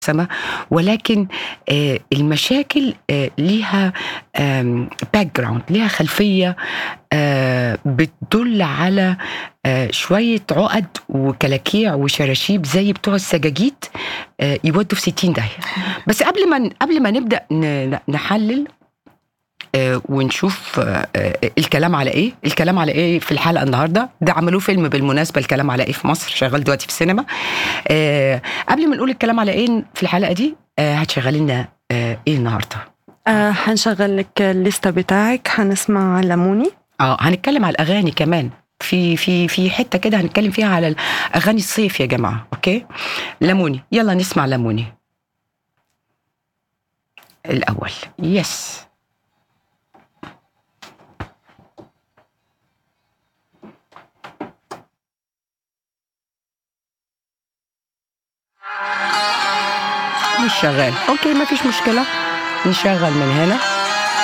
سما ولكن آه، المشاكل آه، ليها باك جراوند ليها خلفيه آه، بتدل على آه، شويه عقد وكلاكيع وشراشيب زي بتوع السجاجيد آه، يودوا في 60 داهيه بس قبل ما قبل ما نبدا ن- نحلل آه، ونشوف آه، آه، الكلام على ايه الكلام على ايه في الحلقه النهارده ده عملوه فيلم بالمناسبه الكلام على ايه في مصر شغال دلوقتي في السينما آه، قبل ما نقول الكلام على ايه في الحلقه دي آه، هتشغلي لنا آه، ايه النهارده آه حنشغل لك الليستة بتاعك حنسمع لموني اه هنتكلم على الاغاني كمان في في في حته كده هنتكلم فيها على اغاني الصيف يا جماعه اوكي لموني يلا نسمع لموني الاول يس مش شغال اوكي ما فيش مشكله نشغل من هنا